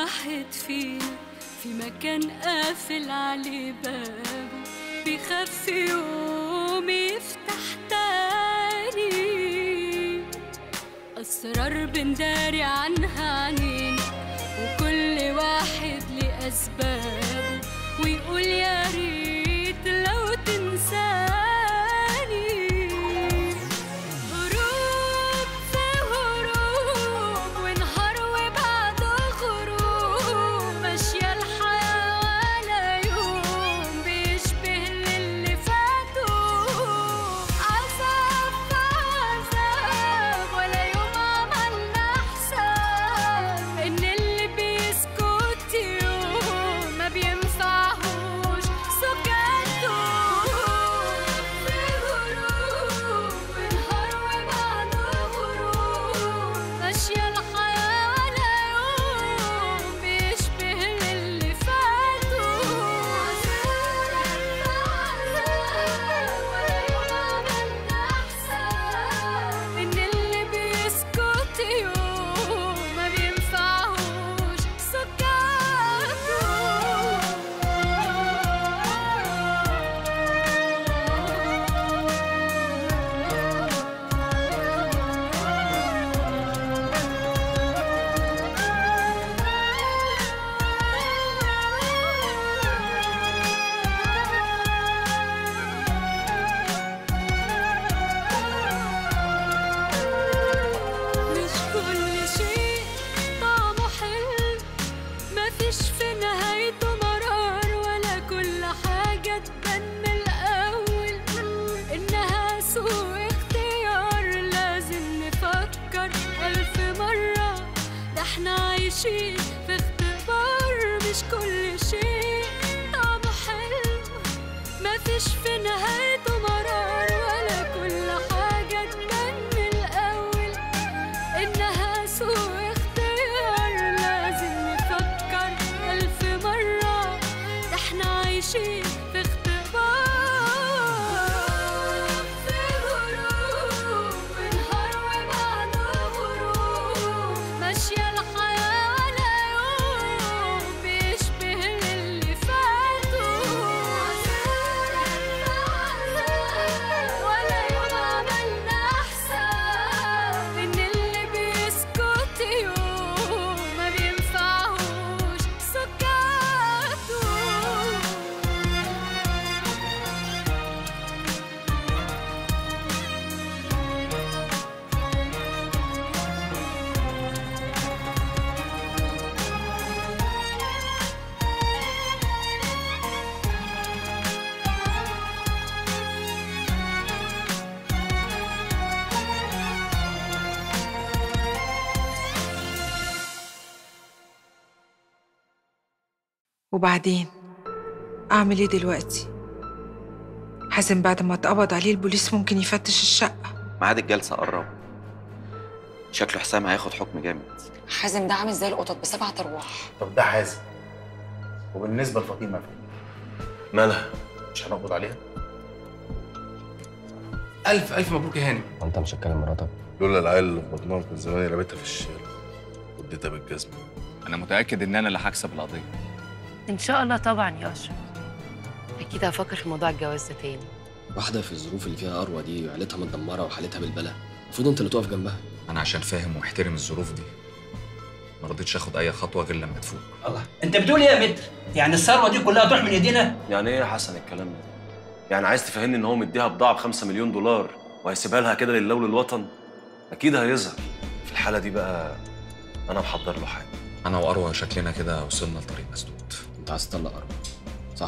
واحد فينا في مكان قافل عليه بابه بيخاف يوم يفتح تاني أسرار بنداري عنها عنين وكل واحد ليه أسبابه ويقول يا ريت لو تنساني هروب في هروب ونهار وبعده غروب ماشية الحياة ولا يوم بيشبه للي فاتوا عذاب في عذاب ولا يوم عملنا حساب إن اللي بيسكت يوم ما بينفعهوش سكاته في غروب ونهار وبعده غروب ماشية الحياة ولا يوم بيشبه للي فاتوا ولا يوم عملنا حساب إن اللي بيسكت يوم ما بينفعهوش مش كل شيء طعمه حلو مفيش في نهايته مرار ولا كل حاجة تبان من الأول إنها سوء اختيار لازم نفكر ألف مرة ده احنا عايشين في اختبار مش كل شيء طعمه حلو مفيش في نهايته مرار ولا كل حاجة تبان من الأول إنها سوء اختيار لازم نفكر ألف مرة ده احنا عايشين في اختبار في غروب ونهار وبعده غروب ماشية الحياة ولا يوم بيشبه للي فاتوا ولا يوم عملنا حساب إن اللي بيسكت يوم ما بينفعهوش سكاته وبعدين أعمل إيه دلوقتي؟ حازم بعد ما اتقبض عليه البوليس ممكن يفتش الشقة ميعاد الجلسة قرب شكله حسام هياخد حكم جامد حازم ده عامل زي القطط بسبع ارواح طب ده حازم وبالنسبه لفاطمه فين؟ مالها؟ مش هنقبض عليها؟ ألف ألف مبروك يا هانم انت مش هتكلم مراتك لولا العيل اللي في بطنها كان زماني رميتها في الشارع واديتها بالجزمه انا متاكد ان انا اللي هكسب القضيه ان شاء الله طبعا يا اشرف اكيد هفكر في موضوع الجواز ده تاني واحده في الظروف اللي فيها اروى دي وعيلتها متدمره وحالتها بالبلا المفروض انت اللي تقف جنبها انا عشان فاهم واحترم الظروف دي ما رضيتش اخد اي خطوه غير لما تفوق الله انت بتقول ايه يا متر يعني الثروه دي كلها تروح من ايدينا يعني ايه يا حسن الكلام ده؟ يعني عايز تفهمني ان هو مديها بضاعه ب 5 مليون دولار وهيسيبها لها كده لله وللوطن؟ اكيد هيظهر في الحاله دي بقى انا محضر له حاجه انا واروى شكلنا كده وصلنا لطريق مسدود انت عايز تطلق اروى صح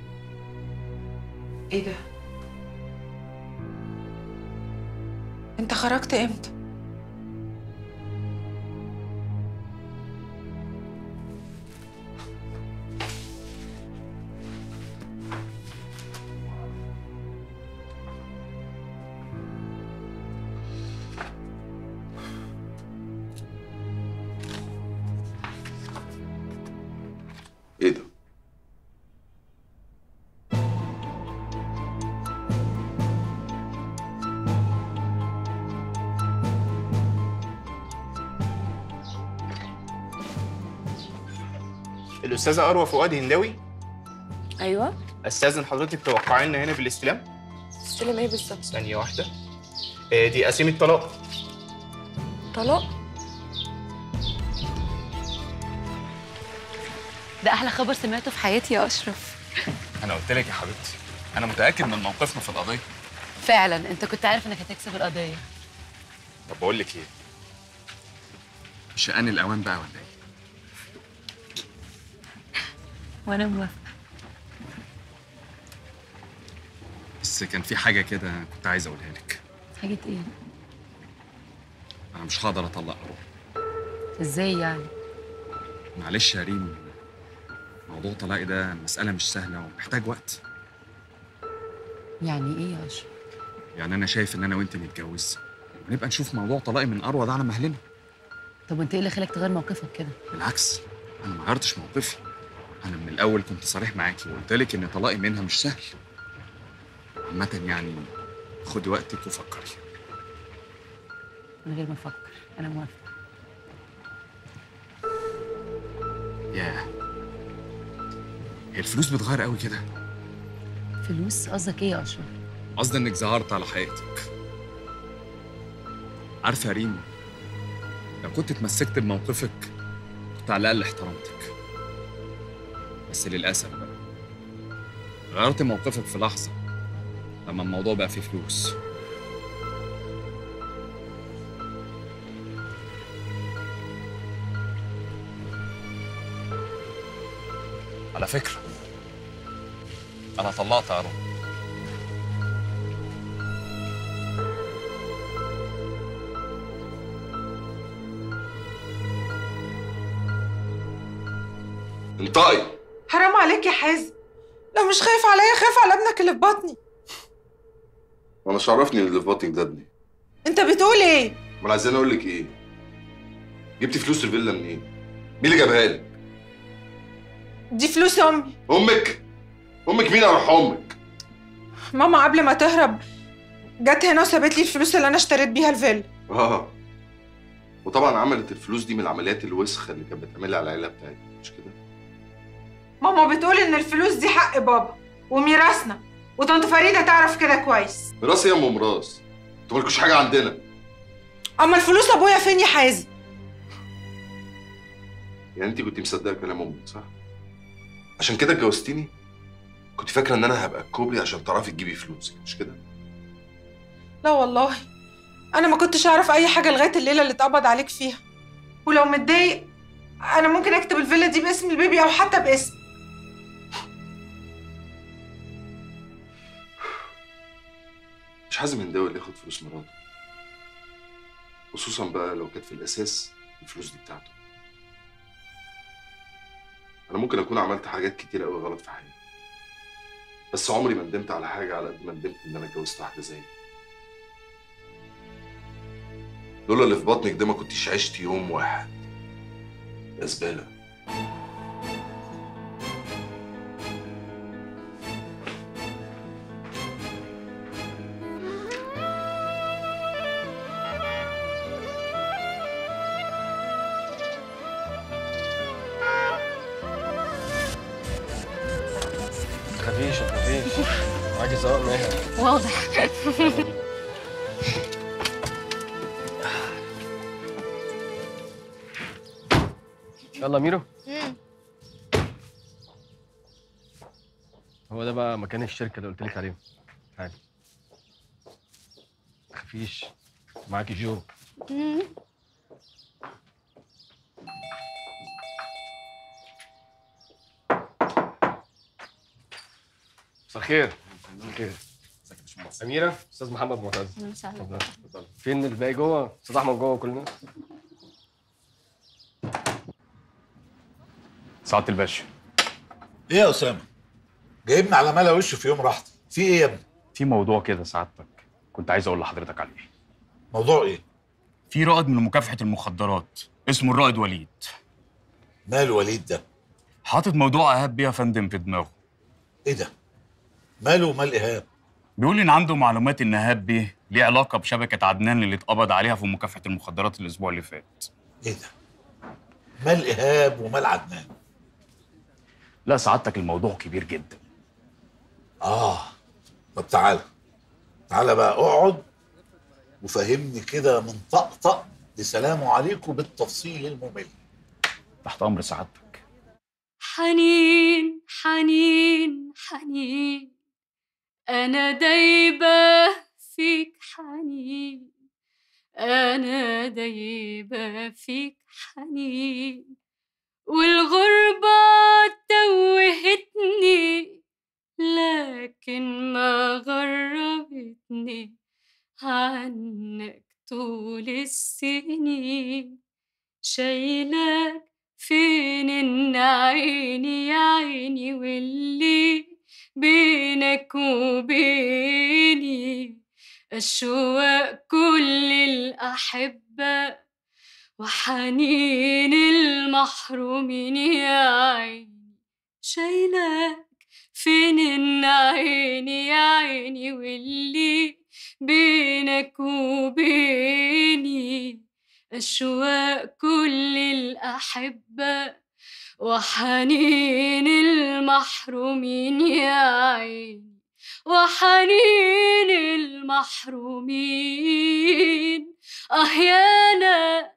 ايه ده؟ انت خرجت امتى ايه ده؟ الاستاذه اروى فؤاد هنداوي ايوه استاذن حضرتك توقعي لنا هنا بالاستلام استلم ايه بالظبط ثانيه واحده آه، دي قسيمه طلاق طلاق ده احلى خبر سمعته في حياتي يا اشرف انا قلت لك يا حبيبتي انا متاكد من موقفنا في القضيه فعلا انت كنت عارف انك هتكسب القضيه طب بقول لك ايه مش آن الاوان بقى ولا ايه وانا موافقه بس كان في حاجه كده كنت عايز اقولها لك حاجه ايه انا مش هقدر اطلق أروى. ازاي يعني معلش يا ريم موضوع طلاقي ده مساله مش سهله ومحتاج وقت يعني ايه يا اشرف يعني انا شايف ان انا وانت نتجوز ونبقى نشوف موضوع طلاقي من اروى ده على مهلنا طب وانت ايه اللي خلاك تغير موقفك كده بالعكس انا ما غيرتش موقفي انا من الاول كنت صريح معاكي وقلت لك ان طلاقي منها مش سهل عامه يعني خدي وقتك وفكري من غير ما افكر انا موافقه ياه هي الفلوس بتغير قوي كده فلوس قصدك ايه يا اشرف قصدي انك ظهرت على حقيقتك عارفه يا ريم لو كنت اتمسكت بموقفك كنت على الاقل احترمتك بس للاسف بقى غيرت موقفك في لحظه لما الموضوع بقى فيه فلوس على فكره انا طلعت اروى انطقي حرام عليك يا حازم لو مش خايف عليا خايف على ابنك اللي في بطني وانا مش عرفني اللي في بطنك ده ابني انت بتقول ايه امال عايزين اقول لك ايه جبتي فلوس الفيلا منين مين اللي جابها لك دي فلوس امي امك امك مين اروح امك ماما قبل ما تهرب جت هنا وسابت لي الفلوس اللي انا اشتريت بيها الفيلا اه وطبعا عملت الفلوس دي من العمليات الوسخه اللي كانت بتعملها على العيله بتاعتك مش كده ماما بتقول ان الفلوس دي حق بابا وميراثنا وطنط فريده تعرف كده كويس ميراث يا ام ميراث انتوا مالكوش حاجه عندنا اما الفلوس ابويا فين يا حازم يعني انت كنت مصدقه كلام امك صح عشان كده اتجوزتيني كنت فاكره ان انا هبقى الكوبري عشان تعرفي تجيبي فلوسك مش كده لا والله انا ما كنتش اعرف اي حاجه لغايه الليله اللي اتقبض عليك فيها ولو متضايق انا ممكن اكتب الفيلا دي باسم البيبي او حتى باسم مش حازم هنداوي اللي ياخد فلوس مراته خصوصا بقى لو كانت في الاساس الفلوس دي بتاعته انا ممكن اكون عملت حاجات كتير قوي غلط في حياتي بس عمري ما ندمت على حاجه على قد ما ندمت ان انا اتجوزت واحده زيك لولا اللي في بطنك ده ما كنتش عشت يوم واحد يا زباله تخافيش ما تخافيش معاكي سواق ماهر واضح يلا ميرو هو ده بقى مكان الشركة اللي قلت لك عليه تعالي ما تخافيش معاكي جو مساء الخير مساء الخير أميرة أستاذ محمد معتز مساء اتفضل اتفضل فين الباقي جوه استاذ احمد جوه كلنا سعاده الباشا ايه يا اسامه جايبني على ملا وشه في يوم راحتي في ايه يا ابني في موضوع كده سعادتك كنت عايز اقول لحضرتك عليه موضوع ايه في رائد من مكافحه المخدرات اسمه الرائد وليد مال وليد ده حاطط موضوع ايهاب بيه يا فندم في دماغه ايه ده ماله ومال ايهاب بيقول ان عنده معلومات ان ايهاب بيه ليه علاقه بشبكه عدنان اللي اتقبض عليها في مكافحه المخدرات الاسبوع اللي فات ايه ده مال ايهاب ومال عدنان لا سعادتك الموضوع كبير جدا اه طب تعالى تعالى بقى اقعد وفهمني كده من طقطق لسلام عليكم بالتفصيل الممل تحت امر سعادتك حنين حنين حنين أنا دايبة فيك حنين أنا دايبة فيك حنين والغربة توهتني لكن ما غربتني عنك طول السنين شايلك فين إن عيني يا عيني واللي بينك وبيني أشواق كل الأحبة وحنين المحرومين يا عيني شايلك فين إن عيني يا عيني واللي بينك وبيني أشواق كل الأحبة وحنين المحرومين يا عيني وحنين المحرومين آه يا أنا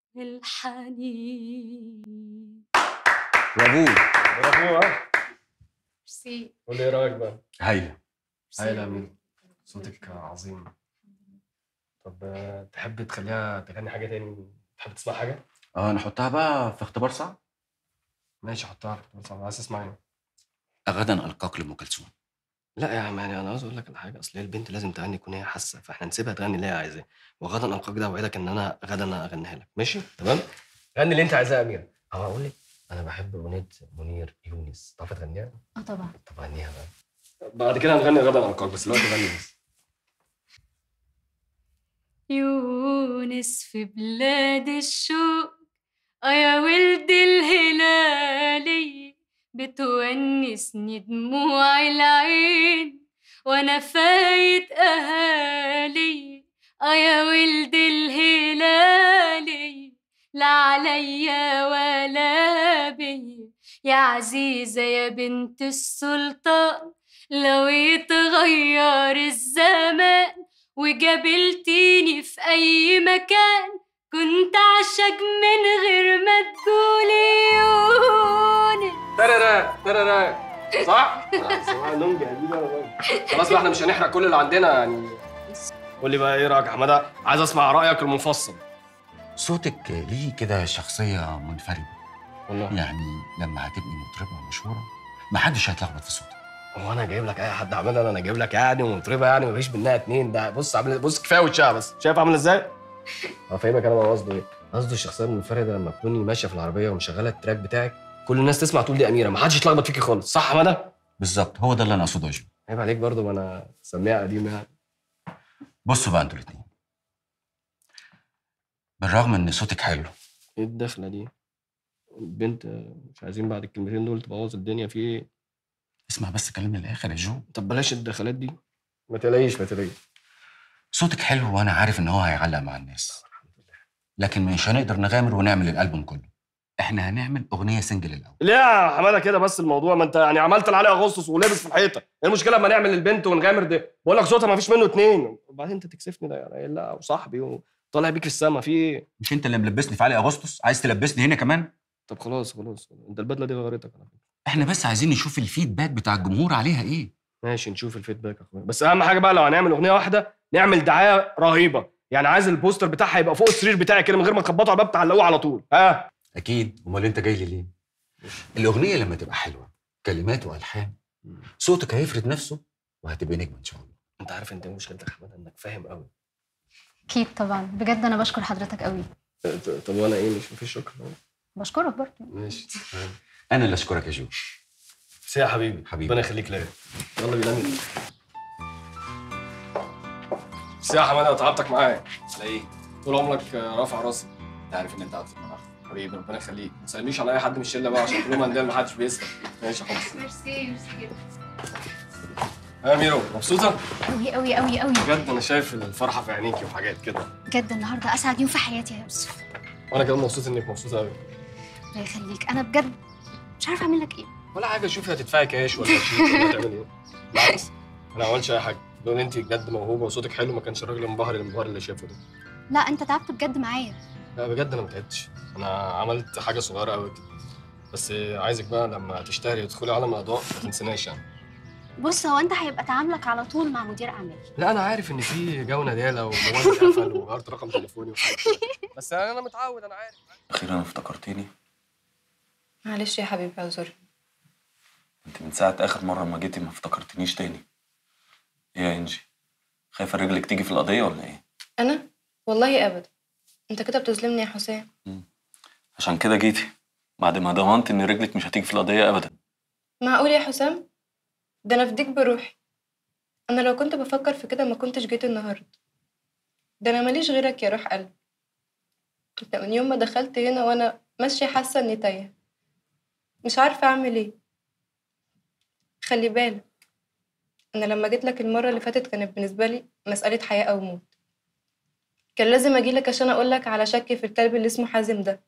الحنين برافو برافو ها ميرسي قول لي ايه رايك بقى هايله هايله يا امين صوتك عظيم طب آه، تحب تخليها تغني حاجه تاني تحب تسمع حاجه اه نحطها بقى في اختبار صعب ماشي حطها في اختبار صعب. عايز تسمع ايه غدا القاك لام كلثوم لا يا عم يعني انا عاوز اقول لك على حاجه اصل هي البنت لازم تغني تكون هي حاسه فاحنا نسيبها تغني اللي هي عايزاه وغدا القاك ده اوعدك ان انا غدا انا اغنيها لك ماشي تمام غني اللي انت عايزاه يا اميره هو اقول لك انا بحب اغنيه منير يونس تعرف تغنيها اه طبعا طب غنيها بقى بعد كده هنغني غدا القاك بس دلوقتي غني بس يونس في بلاد الشوق آه يا ولد الهلالي بتونسني دموع العين وانا فايت اهالي آه يا ولد الهلالي لا عليا ولا بيا يا عزيزة يا بنت السلطان لو يتغير الزمان وقابلتيني في أي مكان كنت عشق من غير ما تقولي يونس ترى ترى صح؟ صباح النوم جاهزين يا راجل. خلاص بقى احنا مش هنحرق كل اللي عندنا يعني قول لي بقى ايه رايك يا حماده عايز اسمع رايك المفصل صوتك ليه كده شخصية منفردة والله يعني لما هتبقي مطربة مشهورة محدش هيتلخبط في صوتك هو انا جايب لك اي حد عملها انا جايب لك يعني ومطربه يعني مفيش منها اتنين ده بص عامل بص كفايه وشها بس شايف عامل ازاي؟ هفهمك انا بقى قصده ايه قصده الشخصيه المنفرده لما تكوني ماشيه في العربيه ومشغله التراك بتاعك كل الناس تسمع تقول دي اميره ما حدش يتلخبط فيكي خالص صح يا حماده؟ بالظبط هو ده اللي انا اقصده يا جو عيب عليك برضه ما انا سميها قديمه يعني بصوا بقى انتوا الاتنين بالرغم ان صوتك حلو ايه الدخله دي؟ البنت مش عايزين بعد الكلمتين دول تبوظ الدنيا في ايه؟ اسمع بس كلامي للاخر يا جو طب بلاش الدخلات دي ما تلاقيش ما تلاقيش صوتك حلو وانا عارف ان هو هيعلق مع الناس لكن مش هنقدر نغامر ونعمل الالبوم كله احنا هنعمل اغنيه سنجل الاول ليه يا حماده كده بس الموضوع ما انت يعني عملت اللي عليه اغسطس ولابس في الحيطه ايه المشكله لما نعمل البنت ونغامر ده بقول لك صوتها ما فيش منه اتنين وبعدين انت تكسفني ده يعني لا وصاحبي وطالع بيك السما في ايه مش انت اللي ملبسني في علي اغسطس عايز تلبسني هنا كمان طب خلاص خلاص انت البدله دي غيرتك على فكره احنا بس عايزين نشوف الفيدباك بتاع الجمهور عليها ايه ماشي نشوف الفيدباك يا اخويا بس اهم حاجه بقى لو هنعمل اغنيه واحده نعمل دعايه رهيبه يعني عايز البوستر بتاعها يبقى فوق السرير بتاعي كده من غير ما تخبطوا على الباب تعلقوه على طول ها اكيد امال انت جاي لي ليه الاغنيه لما تبقى حلوه كلمات والحان صوتك هيفرد نفسه وهتبقى نجم ان شاء الله انت عارف انت ايه مشكلتك يا حماده انك فاهم قوي اكيد طبعا بجد انا بشكر حضرتك قوي ط- طب وانا ايه مش مفيش شكر بشكرك برضه ماشي تمام. انا اللي اشكرك يا جو بس يا حبيبي حبيبي ربنا يخليك ليا يلا بينا ننزل. بس يا حماده تعبتك معايا على ايه؟ طول عمرك رافع راسي انت عارف ان انت قاعد في الملعب حبيبي ربنا يخليك ما تسالنيش على اي حد من الشله بقى عشان كلهم عندنا ما حدش بيسال ماشي يا حبيبي ميرسي ميرسي جدا يا ميرو مبسوطه؟ قوي قوي قوي قوي بجد انا شايف الفرحه في عينيكي وحاجات كده بجد النهارده اسعد يوم في حياتي يا يوسف وانا كمان مبسوط انك مبسوطه قوي الله يخليك انا بجد مش عارفه اعمل لك ايه ولا حاجه شوفي هتدفعي كاش ولا تشيك ولا تعملي ايه بالعكس انا ما عملتش اي حاجه لو انت بجد موهوبه وصوتك حلو ما كانش الراجل المبهر المبهر اللي شافه ده لا انت تعبت بجد معايا لا بجد انا ما تعبتش انا عملت حاجه صغيره قوي كده بس عايزك بقى لما تشتغلي وتدخلي عالم الاضواء ما تنسناش يعني بص هو انت هيبقى تعاملك على طول مع مدير اعمال لا انا عارف ان في جو ندالة وموبايلي اتقفل وغيرت رقم تليفوني وحاجات كده. بس انا متعود انا عارف اخيرا افتكرتيني معلش يا حبيبي اعذرني انت من ساعه اخر مره ما جيتي ما افتكرتنيش تاني ايه يا انجي خايفه رجلك تيجي في القضيه ولا ايه انا والله ابدا انت كده بتظلمني يا حسام عشان كده جيتي بعد ما ضمنت ان رجلك مش هتيجي في القضيه ابدا معقول يا حسام ده انا فديك بروحي انا لو كنت بفكر في كده ما كنتش جيت النهارده ده انا ماليش غيرك يا روح قلبي انت من يوم ما دخلت هنا وانا ماشيه حاسه اني تايهه مش عارفه اعمل ايه خلي بالك انا لما جيت لك المره اللي فاتت كانت بالنسبه لي مساله حياه او موت كان لازم اجي لك عشان اقول لك على شكي في الكلب اللي اسمه حازم ده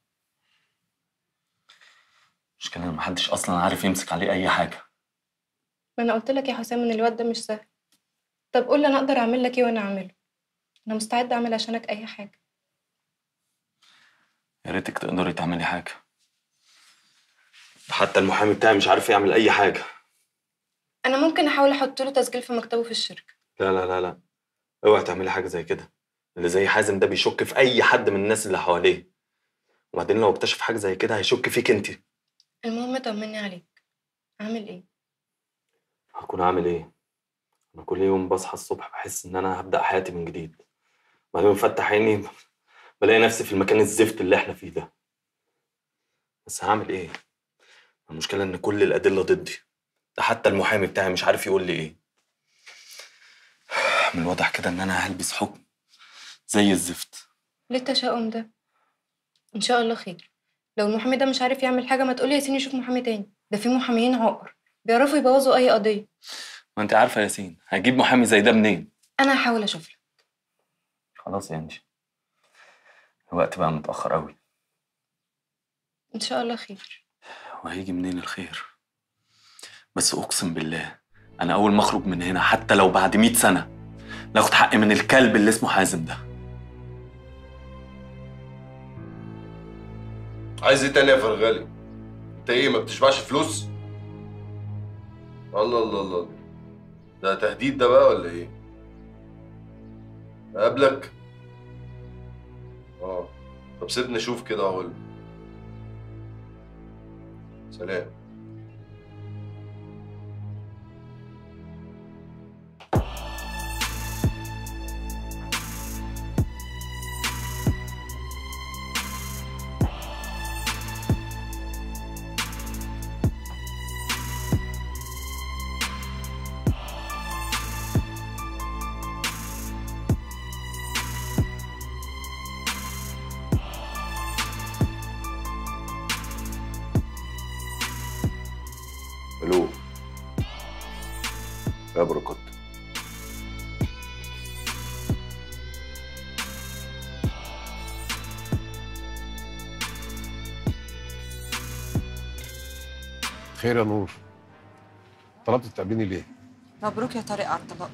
مش كده محدش اصلا عارف يمسك عليه اي حاجه ما انا قلت لك يا حسام ان الواد ده مش سهل طب قول لي انا اقدر اعمل لك ايه وانا اعمله انا مستعده اعمل عشانك اي حاجه يا ريتك تقدري تعملي حاجه حتى المحامي بتاعي مش عارف يعمل اي حاجه انا ممكن احاول احط له تسجيل في مكتبه في الشركه لا لا لا لا اوعي تعملي حاجه زي كده اللي زي حازم ده بيشك في اي حد من الناس اللي حواليه وبعدين لو اكتشف حاجه زي كده هيشك فيك انت المهم طمني عليك عامل ايه هكون عامل ايه انا كل يوم بصحى الصبح بحس ان انا هبدا حياتي من جديد بعدين بفتح عيني بلاقي نفسي في المكان الزفت اللي احنا فيه ده بس هعمل ايه المشكله ان كل الادله ضدي ده حتى المحامي بتاعي مش عارف يقول لي ايه من الواضح كده ان انا هلبس حكم زي الزفت ليه التشاؤم ده ان شاء الله خير لو المحامي ده مش عارف يعمل حاجه ما تقولي يا سيني شوف محامي تاني ده في محاميين عقر بيعرفوا يبوظوا اي قضيه ما انت عارفه يا ياسين هجيب محامي زي ده منين انا هحاول اشوف لك خلاص يا انجي الوقت بقى متاخر قوي ان شاء الله خير وهيجي منين الخير بس اقسم بالله انا اول ما اخرج من هنا حتى لو بعد 100 سنه ناخد حقي من الكلب اللي اسمه حازم ده عايز ايه تاني يا فرغالي؟ انت ايه ما بتشبعش فلوس؟ الله الله الله ده تهديد ده بقى ولا ايه؟ اقابلك؟ اه طب سيبني اشوف كده اقول سلام الو يا بركات خير يا نور طلبت تقابليني ليه؟ مبروك يا طارق على الطلاق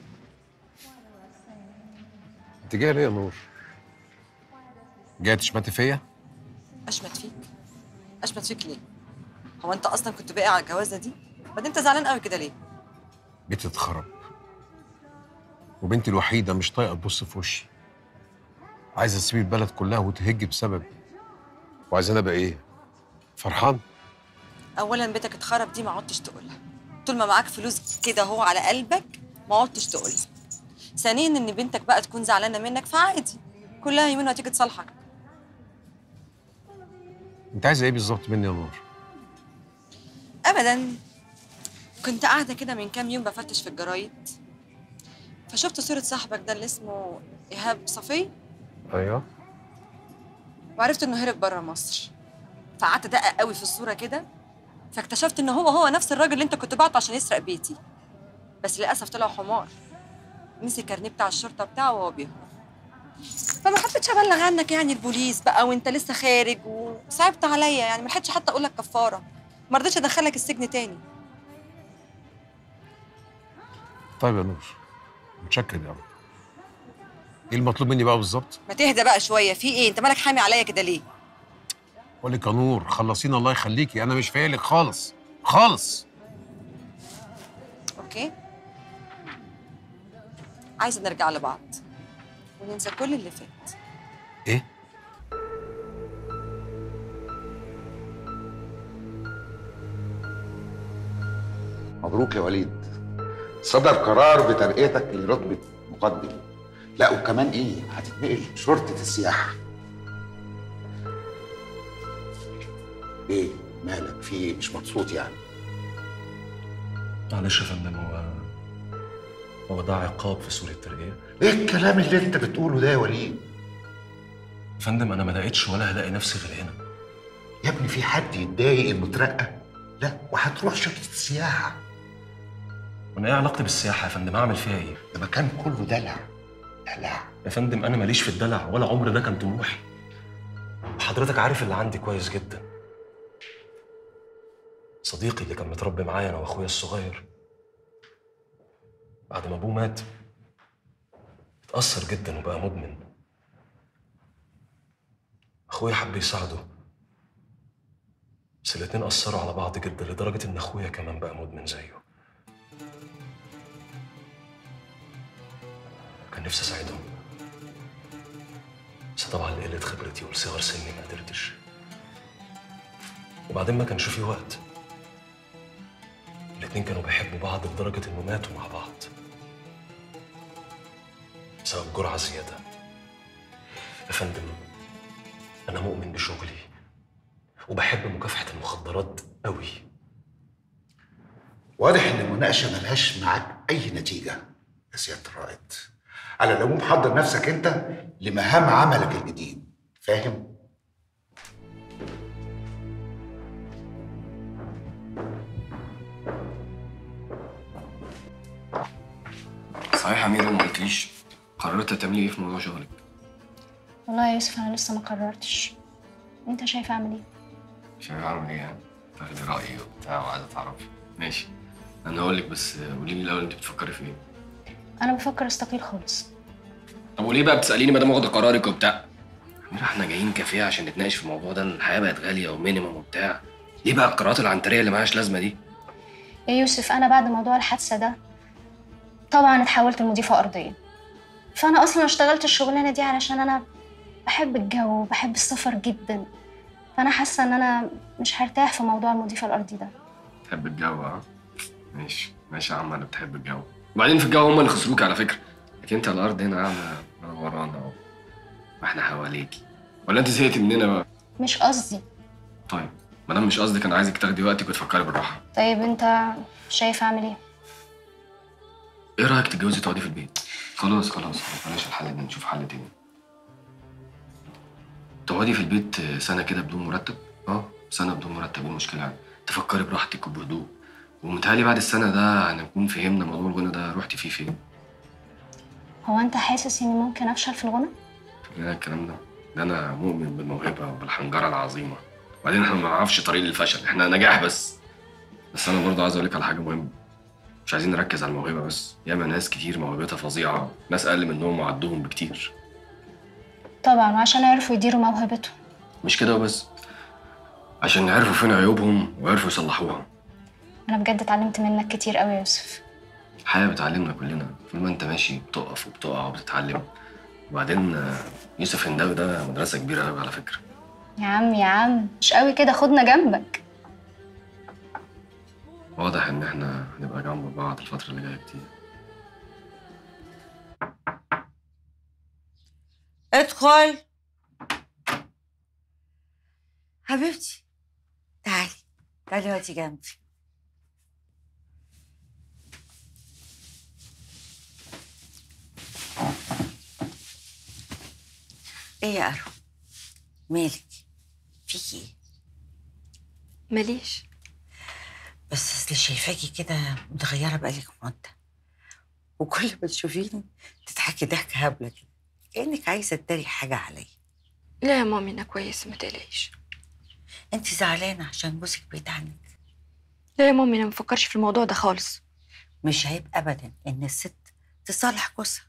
انت جايه ليه يا نور؟ جايه تشمتي فيا؟ اشمت فيك اشمت فيك ليه هو انت اصلا كنت باقي على الجوازه دي بعدين انت زعلان قوي كده ليه بيتي اتخرب وبنتي الوحيده مش طايقه تبص في وشي عايزه تسيب البلد كلها وتهج بسببي وعايزاني ابقى ايه؟ فرحان؟ اولا بيتك اتخرب دي ما عدتش تقولها طول ما معاك فلوس كده هو على قلبك ما عدتش تقولها ثانيا ان بنتك بقى تكون زعلانه منك فعادي كلها يمين وهتيجي تصالحك انت عايزه ايه بالظبط مني يا نور ابدا كنت قاعده كده من كام يوم بفتش في الجرايد فشفت صوره صاحبك ده اللي اسمه ايهاب صفي ايوه وعرفت انه هرب بره مصر فقعدت ادقق قوي في الصوره كده فاكتشفت ان هو هو نفس الراجل اللي انت كنت بعته عشان يسرق بيتي بس للاسف طلع حمار نسي الكارنيه بتاع الشرطه بتاعه وهو بيهرب فما حبيتش ابلغ عنك يعني البوليس بقى وانت لسه خارج وصعبت عليا يعني ما لحقتش حتى اقول لك كفاره ما رضيتش ادخلك السجن تاني طيب يا نور متشكر يا رب ايه المطلوب مني بقى بالظبط ما تهدى بقى شويه في ايه انت مالك حامي عليا كده ليه بقول لك يا نور خلصينا الله يخليكي انا مش فايلك خالص خالص اوكي عايزه نرجع لبعض وننسى كل اللي فات ايه مبروك يا وليد صدر قرار بترقيتك لرتبة مقدم لا وكمان ايه هتتنقل شرطة السياحة ايه مالك في ايه مش مبسوط يعني معلش يا فندم هو هو ده عقاب في سورة الترقية ايه الكلام اللي انت بتقوله ده يا وليد يا فندم انا ما لقيتش ولا هلاقي نفسي غير هنا يا ابني في حد يتضايق انه اترقى لا وهتروح شرطة السياحة وانا ايه علاقتي بالسياحة يا فندم اعمل فيها ايه ده مكان كله دلع دلع يا فندم انا ماليش في الدلع ولا عمر ده كان طموحي وحضرتك عارف اللي عندي كويس جدا صديقي اللي كان متربي معايا انا واخويا الصغير بعد ما ابوه مات اتأثر جدا وبقى مدمن اخويا حب يساعده بس الاتنين أثروا على بعض جدا لدرجة إن أخويا كمان بقى مدمن زيه كان نفسي أساعدهم بس طبعا لقلة خبرتي ولصغر سني ما قدرتش وبعدين ما كانش فيه وقت الاتنين كانوا بيحبوا بعض لدرجة إنه ماتوا مع بعض بسبب جرعة زيادة يا فندم أنا مؤمن بشغلي وبحب مكافحة المخدرات قوي واضح ان المناقشة ملهاش معاك اي نتيجة يا سيادة الرائد على العموم حضر نفسك انت لمهام عملك الجديد فاهم؟ صحيح يا ميرو ما قلتليش قررت تعملي ايه في موضوع شغلك والله يا يوسف انا لسه ما قررتش انت شايف اعمل ايه شايف اعمل ايه يعني تاخدي رايي وبتاع وعايزه تعرفي ماشي انا هقول لك بس قولي لي الاول انت بتفكري في ايه انا بفكر استقيل خالص طب وليه بقى بتساليني ما دام واخده قرارك وبتاع ميرا احنا جايين كافيه عشان نتناقش في الموضوع ده الحياه بقت غاليه ومينيمم وبتاع ليه بقى القرارات العنتريه اللي مالهاش لازمه دي يا يوسف انا بعد موضوع الحادثه ده طبعا اتحولت لمضيفه ارضيه فانا اصلا اشتغلت الشغلانه دي علشان انا بحب الجو وبحب السفر جدا فانا حاسه ان انا مش هرتاح في موضوع المضيفه الارضي ده بتحب الجو ها ماشي ماشي يا عم انا بتحب الجو وبعدين في الجو هم اللي خسروك على فكره لكن انت على الارض هنا قاعده انا ورانا اهو واحنا حواليكي ولا انت زهقتي مننا بقى مش قصدي طيب ما دام مش قصدك انا عايزك تاخدي وقتك وتفكري بالراحه طيب انت شايف اعمل ايه ايه رايك تتجوزي تقعدي في البيت خلاص خلاص بلاش الحل ده نشوف حل تاني تقعدي في البيت سنه كده بدون مرتب اه سنه بدون مرتب ايه المشكله يعني تفكري براحتك وبهدوء ومتهيألي بعد السنه ده هنكون فهمنا موضوع الغنى ده رحتي فيه فين هو انت حاسس اني ممكن افشل في الغنى لا الكلام ده ده انا مؤمن بالموهبه وبالحنجره العظيمه وبعدين احنا ما نعرفش طريق للفشل احنا نجاح بس بس انا برضه عايز اقول لك على حاجه مهمه مش عايزين نركز على الموهبه بس ياما ناس كتير موهبتها فظيعه ناس اقل منهم وعدهم بكتير طبعا وعشان يعرفوا يديروا موهبتهم مش كده وبس عشان يعرفوا فين عيوبهم ويعرفوا يصلحوها انا بجد اتعلمت منك كتير قوي يا يوسف الحياه بتعلمنا كلنا طول ما انت ماشي بتقف وبتقع وبتتعلم وبعدين آه، يوسف هنداوي ده مدرسه كبيره قوي على فكره يا عم يا عم مش قوي كده خدنا جنبك واضح ان احنا هنبقى جنب بعض الفتره اللي جايه كتير ادخل حبيبتي تعالي تعالي اقعدي جنبي ايه يا أرو مالك فيكي ايه ماليش بس اصل شايفاكي كده متغيرة بقالك مدة وكل ما تشوفيني تضحكي ضحكة هبلة كده كأنك عايزة تداري حاجة عليا لا يا مامي انا كويسه ما تقلقيش انت زعلانة عشان جوزك بعيد عنك لا يا مامي انا مفكرش في الموضوع ده خالص مش عيب أبدا إن الست تصالح جوزها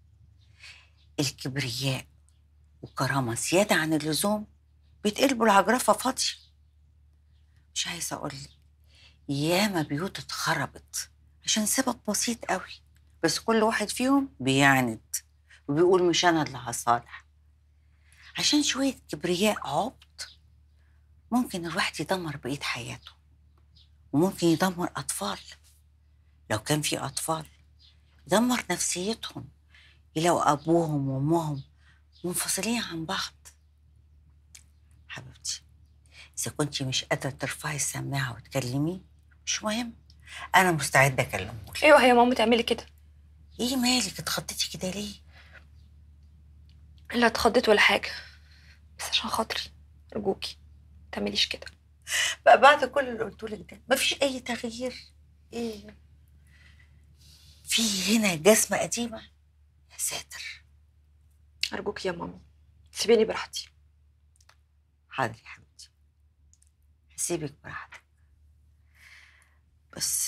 الكبرياء والكرامة زيادة عن اللزوم بيتقلبوا العجرفة فاضية مش عايزة أقولك ياما بيوت اتخربت عشان سبب بسيط قوي بس كل واحد فيهم بيعند وبيقول مش أنا اللي هصالح عشان شوية كبرياء عبط ممكن الواحد يدمر بقية حياته وممكن يدمر أطفال لو كان في أطفال يدمر نفسيتهم يلاقوا أبوهم وأمهم منفصلين عن بعض حبيبتي إذا كنتي مش قادرة ترفعي السماعة وتكلميه مش مهم أنا مستعدة أكلمه ايوه يا ماما تعملي كده إيه مالك اتخضيتي كده ليه؟ لا اتخضيت ولا حاجه بس عشان خاطري ارجوكي ما تعمليش كده بقى بعد كل اللي قلتولك ده مفيش أي تغيير إيه؟ في هنا جسمة قديمة يا ساتر ارجوكي يا ماما سيبيني براحتي حاضر يا حبيبتي هسيبك براحتك بس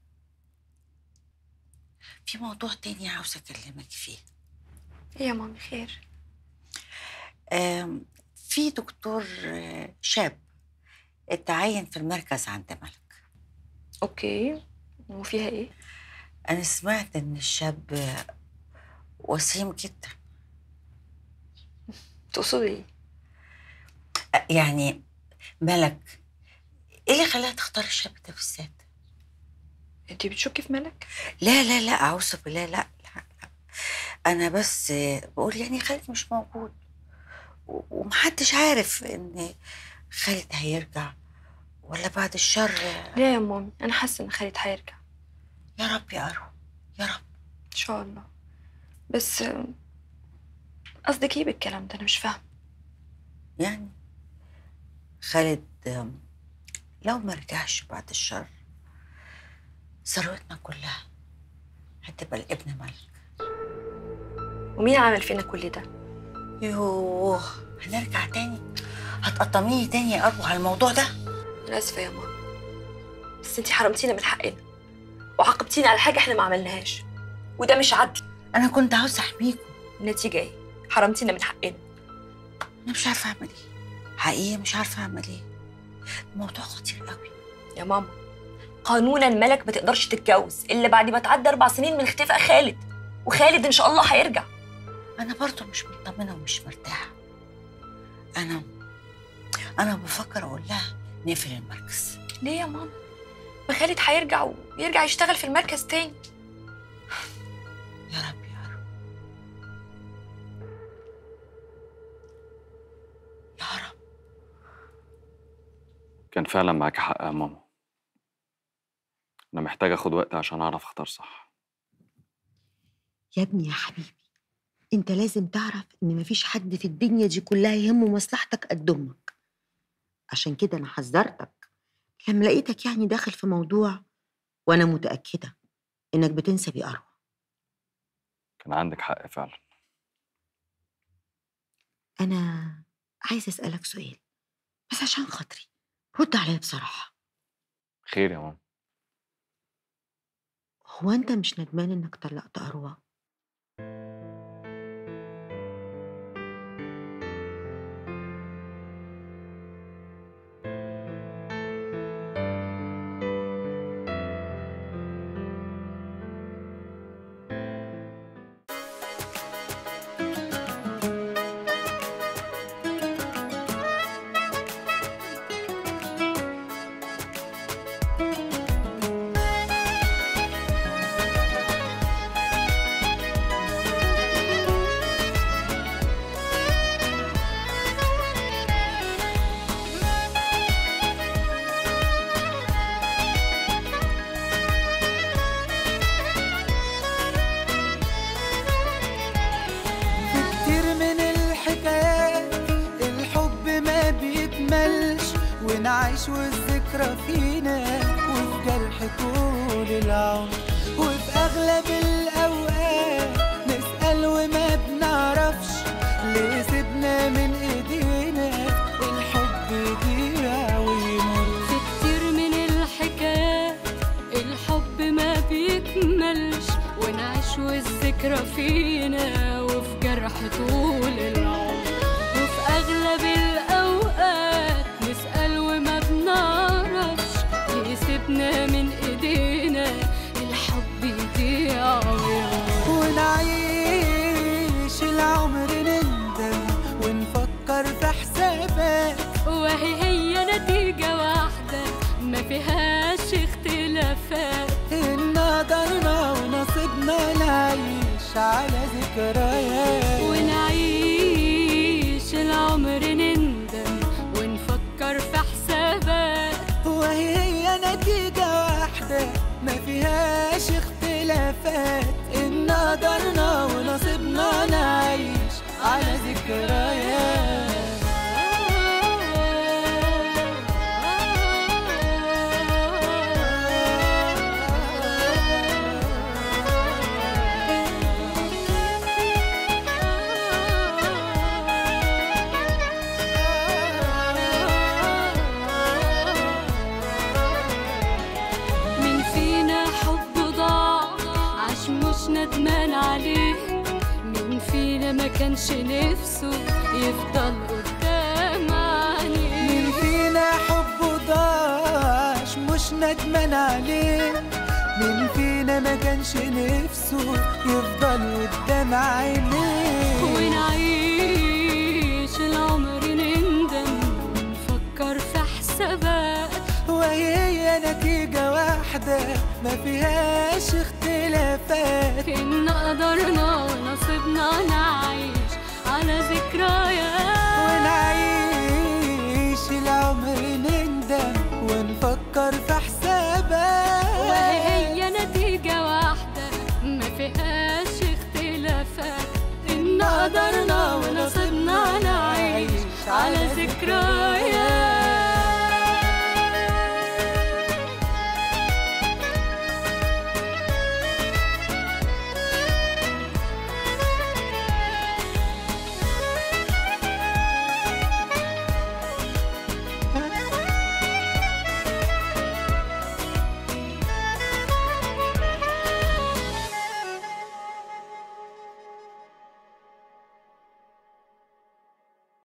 في موضوع تاني عاوزة أكلمك فيه ايه يا مامي خير آم، في دكتور آه، شاب اتعين في المركز عند ملك اوكي وفيها ايه أنا سمعت إن الشاب آه، وسيم جدا تقصدي ايه آه، يعني ملك ايه اللي خلاها تختار الشاب ده بالذات انتي بتشكي في ملك لا لا لا اعوذ بالله لا لا لا انا بس آه، بقول يعني خالد مش موجود و- ومحدش عارف ان خالد هيرجع ولا بعد الشر آه، لا يا مامي انا حاسه ان خالد هيرجع يا رب يا أرو يا رب ان شاء الله بس آه، قصدك ايه بالكلام ده انا مش فاهمه يعني خالد آم، لو ما رجعش بعد الشر ثروتنا كلها هتبقى لابن ملك ومين عمل فينا كل ده يوه هنرجع تاني هتقطميني تاني يا أرو على الموضوع ده انا اسفه يا ماما بس انتي حرمتينا من حقنا وعاقبتينا على حاجه احنا ما عملناهاش وده مش عدل انا كنت عاوزه احميكم النتيجه ايه حرمتينا من حقنا انا مش عارفه اعمل ايه حقيقي مش عارفه اعمل ايه الموضوع خطير قوي يا ماما قانونا ملك ما تقدرش تتجوز الا بعد ما تعدي اربع سنين من اختفاء خالد وخالد ان شاء الله هيرجع انا برضو مش مطمنه ومش مرتاحه انا انا بفكر اقول لها نقفل المركز ليه يا ماما ما خالد هيرجع ويرجع يشتغل في المركز تاني يا رب يا رب يا رب كان فعلا معاك حق يا ماما انا محتاج اخد وقت عشان اعرف اختار صح يا ابني يا حبيبي انت لازم تعرف ان مفيش حد في الدنيا دي كلها يهمه مصلحتك قد امك عشان كده انا حذرتك لما لقيتك يعني داخل في موضوع وانا متاكده انك بتنسى بيه اروى كان عندك حق فعلا انا عايزه اسالك سؤال بس عشان خاطري رد عليا بصراحه خير يا ماما هو انت مش ندمان انك طلقت اروى ونعيش والذكرى فينا وفي جرح طول العمر وفي أغلب الأوقات نسأل وما بنعرفش ليه سيبنا من إيدينا الحب يضيع ويمر في كتير من الحكايات الحب ما بيكملش ونعيش والذكرى فينا وفي جرح طول العمر وفي أغلب الأوقات نسأل وما بنعرفش ليه سيبنا من إيدينا الحب يضيع ويمر ونعيش العمر نندم ونفكر في حسابات وهي هي نتيجة واحدة ما فيهاش اختلافات إن قدرنا ونصيبنا نعيش على ذكريات ونعيش العمر نندم ونفكر في حسابات وهي هي نتيجة واحدة ما فيهاش اختلافات إن قدرنا ونصيبنا نعيش على ذكريات مين فينا حب ضاع عاش مش ندمان عليه مين فينا ما كانش نفسه يفضل قدام عينيه مين فينا حبه ضاعش مش ندمان عليه مين فينا ما كانش نفسه يفضل قدام عينيه ونعيش العمر نندم ونفكر في حسابات وهي هي نتيجة واحدة ما فيهاش اختلافات إن قدرنا ونصيبنا نعيش على ذكريات